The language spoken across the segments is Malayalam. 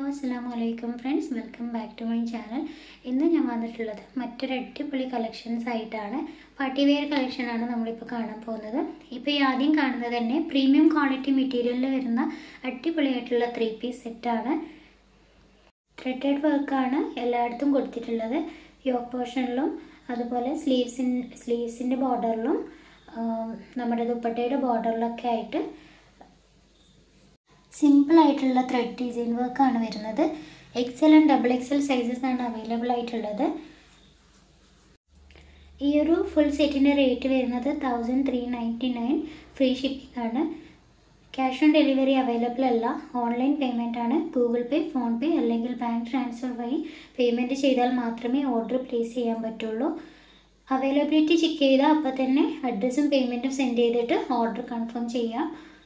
അസ്സാം വലൈക്കും friends welcome back to my channel ഇന്ന് ഞാൻ വന്നിട്ടുള്ളത് മറ്റൊരു അടിപൊളി കളക്ഷൻസ് ആയിട്ടാണ് പാർട്ടി വെയർ കളക്ഷനാണ് നമ്മളിപ്പോൾ കാണാൻ പോകുന്നത് ഇപ്പോൾ ഈ ആദ്യം കാണുന്നത് തന്നെ പ്രീമിയം ക്വാളിറ്റി മെറ്റീരിയലിൽ വരുന്ന അടിപൊളിയായിട്ടുള്ള ത്രീ പീസ് സെറ്റാണ് ത്രെഡഡ് വർക്കാണ് എല്ലായിടത്തും കൊടുത്തിട്ടുള്ളത് യോക്ക് പോർഷനിലും അതുപോലെ സ്ലീവ്സിൻ സ്ലീവ്സിൻ്റെ ബോർഡറിലും നമ്മുടെ ദുപ്പട്ടയുടെ ബോർഡറിലൊക്കെ ആയിട്ട് സിമ്പിൾ ആയിട്ടുള്ള ത്രെഡ് ഡിസൈൻ വർക്കാണ് വരുന്നത് XL and double XL sizes ആണ് അവൈലബിൾ ആയിട്ടുള്ളത് ഈ ഒരു ഫുൾ സെറ്റിൻ്റെ റേറ്റ് വരുന്നത് thousand three ninety nine free shipping ആണ് ക്യാഷ് ഓൺ ഡെലിവറി അവൈലബിൾ അല്ല ഓൺലൈൻ പേയ്മെൻ്റ് ആണ് ഗൂഗിൾ പേ ഫോൺ പേ അല്ലെങ്കിൽ ബാങ്ക് ട്രാൻസ്ഫർ വഴി പേയ്മെൻറ്റ് ചെയ്താൽ മാത്രമേ ഓർഡർ പ്ലേസ് ചെയ്യാൻ പറ്റുള്ളൂ അവൈലബിലിറ്റി ചെക്ക് ചെയ്താൽ അപ്പോൾ തന്നെ അഡ്രസ്സും പേയ്മെൻറ്റും സെൻഡ് ചെയ്തിട്ട് ഓർഡർ കൺഫേം ചെയ്യാം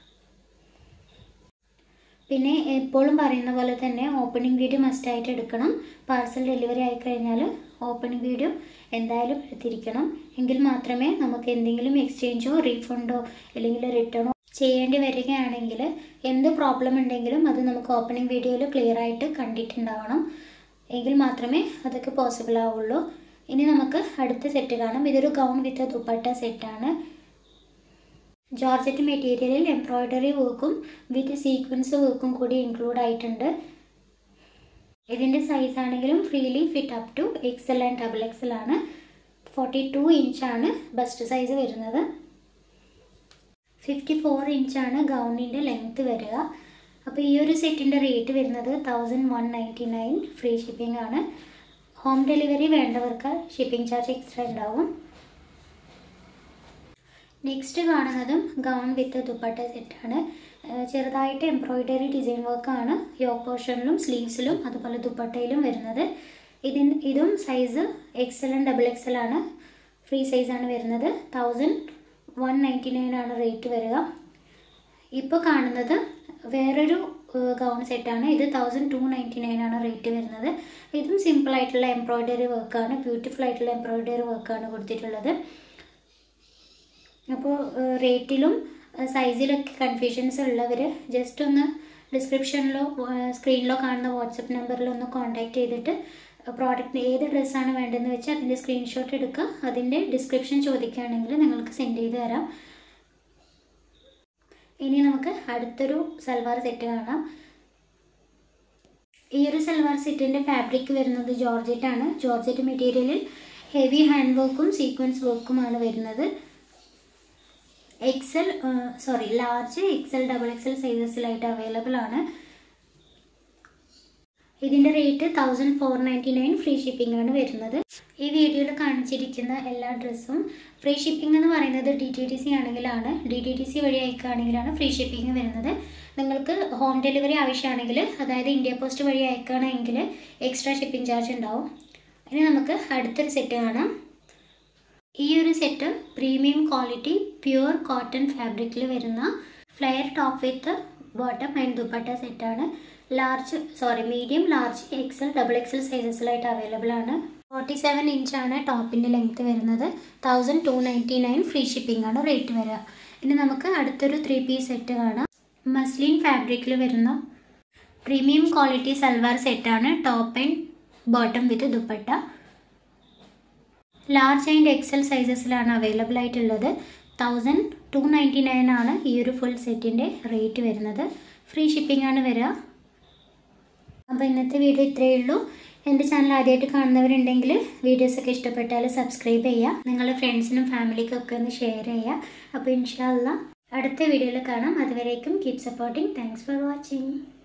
പിന്നെ എപ്പോഴും പറയുന്ന പോലെ തന്നെ ഓപ്പണിംഗ് വീഡിയോ മസ്റ്റായിട്ട് എടുക്കണം പാർസൽ ഡെലിവറി ആയി കഴിഞ്ഞാൽ ഓപ്പണിംഗ് വീഡിയോ എന്തായാലും എടുത്തിരിക്കണം എങ്കിൽ മാത്രമേ നമുക്ക് എന്തെങ്കിലും എക്സ്ചേഞ്ചോ റീഫണ്ടോ അല്ലെങ്കിൽ റിട്ടേണോ ചെയ്യേണ്ടി വരികയാണെങ്കിൽ എന്ത് പ്രോബ്ലം ഉണ്ടെങ്കിലും അത് നമുക്ക് ഓപ്പണിംഗ് വീഡിയോയിൽ ക്ലിയർ ആയിട്ട് കണ്ടിട്ടുണ്ടാവണം എങ്കിൽ മാത്രമേ അതൊക്കെ പോസിബിൾ ആവുള്ളൂ ഇനി നമുക്ക് അടുത്ത സെറ്റ് കാണാം ഇതൊരു ഗൗൺ വിത്ത് ദുപ്പട്ട സെറ്റാണ് ജോർജറ്റ് മെറ്റീരിയലിൽ എംബ്രോയ്ഡറി വർക്കും വിത്ത് സീക്വൻസ് വർക്കും കൂടി ഇൻക്ലൂഡ് ആയിട്ടുണ്ട് ഇതിൻ്റെ സൈസ് ആണെങ്കിലും freely fit up to XL and double XL ആണ് ഫോർട്ടി ടു ഇഞ്ചാണ് ബസ്റ്റ് സൈസ് വരുന്നത് ഫിഫ്റ്റി ഫോർ ഇഞ്ചാണ് ഗൗണിൻ്റെ ലെങ്ത്ത് വരിക അപ്പോൾ ഈ ഒരു സെറ്റിൻ്റെ റേറ്റ് വരുന്നത് thousand one ninety nine free shipping ആണ് ഹോം ഡെലിവറി വേണ്ടവർക്ക് ഷിപ്പിംഗ് ചാർജ് എക്സ്ട്രാ ഉണ്ടാവും നെക്സ്റ്റ് കാണുന്നതും ഗൗൺ വിത്ത് ദുപ്പട്ട സെറ്റാണ് ചെറുതായിട്ട് എംബ്രോയ്ഡറി ഡിസൈൻ വർക്കാണ് യോക്ക് പോർഷനിലും സ്ലീവ്സിലും അതുപോലെ ദുപ്പട്ടയിലും വരുന്നത് ഇതിന് ഇതും size XL and double XL ആണ് ഫ്രീ സൈസാണ് വരുന്നത് തൗസൻഡ് വൺ നയൻറ്റി നയൻ ആണ് റേറ്റ് വരിക ഇപ്പോൾ കാണുന്നത് വേറൊരു ഗൗൺ സെറ്റാണ് ഇത് തൗസൻഡ് ടു നയൻറ്റി നയൻ ആണ് റേറ്റ് വരുന്നത് ഇതും സിമ്പിൾ ആയിട്ടുള്ള എംബ്രോയ്ഡറി വർക്കാണ് ബ്യൂട്ടിഫുൾ ആയിട്ടുള്ള എംബ്രോയ്ഡറി വർക്കാണ് കൊടുത്തിട്ടുള്ളത് അപ്പോൾ റേറ്റിലും സൈസിലൊക്കെ കൺഫ്യൂഷൻസ് ഉള്ളവർ ജസ്റ്റ് ഒന്ന് ഡിസ്ക്രിപ്ഷനിലോ സ്ക്രീനിലോ കാണുന്ന വാട്സപ്പ് നമ്പറിൽ ഒന്ന് കോൺടാക്ട് ചെയ്തിട്ട് പ്രോഡക്റ്റ് ഏത് ഡ്രസ്സാണ് വേണ്ടതെന്ന് വെച്ചാൽ അതിൻ്റെ സ്ക്രീൻഷോട്ട് എടുക്കുക അതിൻ്റെ ഡിസ്ക്രിപ്ഷൻ ചോദിക്കുകയാണെങ്കിൽ നിങ്ങൾക്ക് സെൻഡ് ചെയ്ത് തരാം ഇനി നമുക്ക് അടുത്തൊരു സൽവാർ സെറ്റ് കാണാം ഈ ഒരു സൽവാർ സെറ്റിൻ്റെ ഫാബ്രിക് വരുന്നത് ജോർജറ്റ് ആണ് ജോർജറ്റ് മെറ്റീരിയലിൽ ഹെവി ഹാൻഡ് വർക്കും സീക്വൻസ് വർക്കുമാണ് വരുന്നത് XL sorry large XL double XL സൈസസിലായിട്ട് അവൈലബിൾ ആണ് ഇതിൻ്റെ rate thousand four ninety nine free shipping ആണ് വരുന്നത് ഈ വീഡിയോയിൽ കാണിച്ചിരിക്കുന്ന എല്ലാ ഡ്രസ്സും ഫ്രീ ഷിപ്പിംഗ് എന്ന് പറയുന്നത് ഡി ടി ടി സി ആണെങ്കിലാണ് ഡി ടി ടി സി വഴി അയക്കുകയാണെങ്കിലാണ് ഫ്രീ ഷിപ്പിംഗ് വരുന്നത് നിങ്ങൾക്ക് ഹോം ഡെലിവറി ആവശ്യമാണെങ്കിൽ അതായത് ഇന്ത്യ പോസ്റ്റ് വഴി അയക്കുകയാണെങ്കിൽ എക്സ്ട്രാ ഷിപ്പിംഗ് ചാർജ് ഉണ്ടാവും ഇനി നമുക്ക് അടുത്തൊരു സെറ്റ് കാണാം ഈ ഒരു set premium quality pure cotton ഫാബ്രിക്കിൽ വരുന്ന flare top with bottom and dupatta സെറ്റാണ് large sorry medium large XL double XL സൈസസിലായിട്ട് അവൈലബിൾ ആണ് ഫോർട്ടി സെവൻ ഇഞ്ചാണ് ടോപ്പിൻ്റെ ലെങ്ത്ത് വരുന്നത് thousand two ninety nine free shipping ആണ് റേറ്റ് വരിക ഇനി നമുക്ക് അടുത്തൊരു ത്രീ പീസ് സെറ്റ് കാണാം മസ്ലിൻ ഫാബ്രിക്കിൽ വരുന്ന പ്രീമിയം ക്വാളിറ്റി സൽവാർ സെറ്റാണ് top and bottom with dupatta large and XL സൈസസിലാണ് അവൈലബിൾ ആയിട്ടുള്ളത് തൗസൻഡ് ടു നയൻറ്റി നയൻ ആണ് ഈ ഒരു ഫുൾ സെറ്റിൻ്റെ റേറ്റ് വരുന്നത് ഫ്രീ ഷിപ്പിംഗ് ആണ് വരിക അപ്പോൾ ഇന്നത്തെ വീഡിയോ ഇത്രയേ ഉള്ളൂ എൻ്റെ ചാനൽ ആദ്യമായിട്ട് കാണുന്നവരുണ്ടെങ്കിൽ വീഡിയോസൊക്കെ ഇഷ്ടപ്പെട്ടാൽ സബ്സ്ക്രൈബ് ചെയ്യുക നിങ്ങളുടെ ഫ്രണ്ട്സിനും ഫാമിലിക്കും ഒക്കെ ഒന്ന് ഷെയർ ചെയ്യുക അപ്പോൾ ഇൻഷാല്ല അടുത്ത വീഡിയോയിൽ കാണാം അതുവരേക്കും keep supporting thanks for watching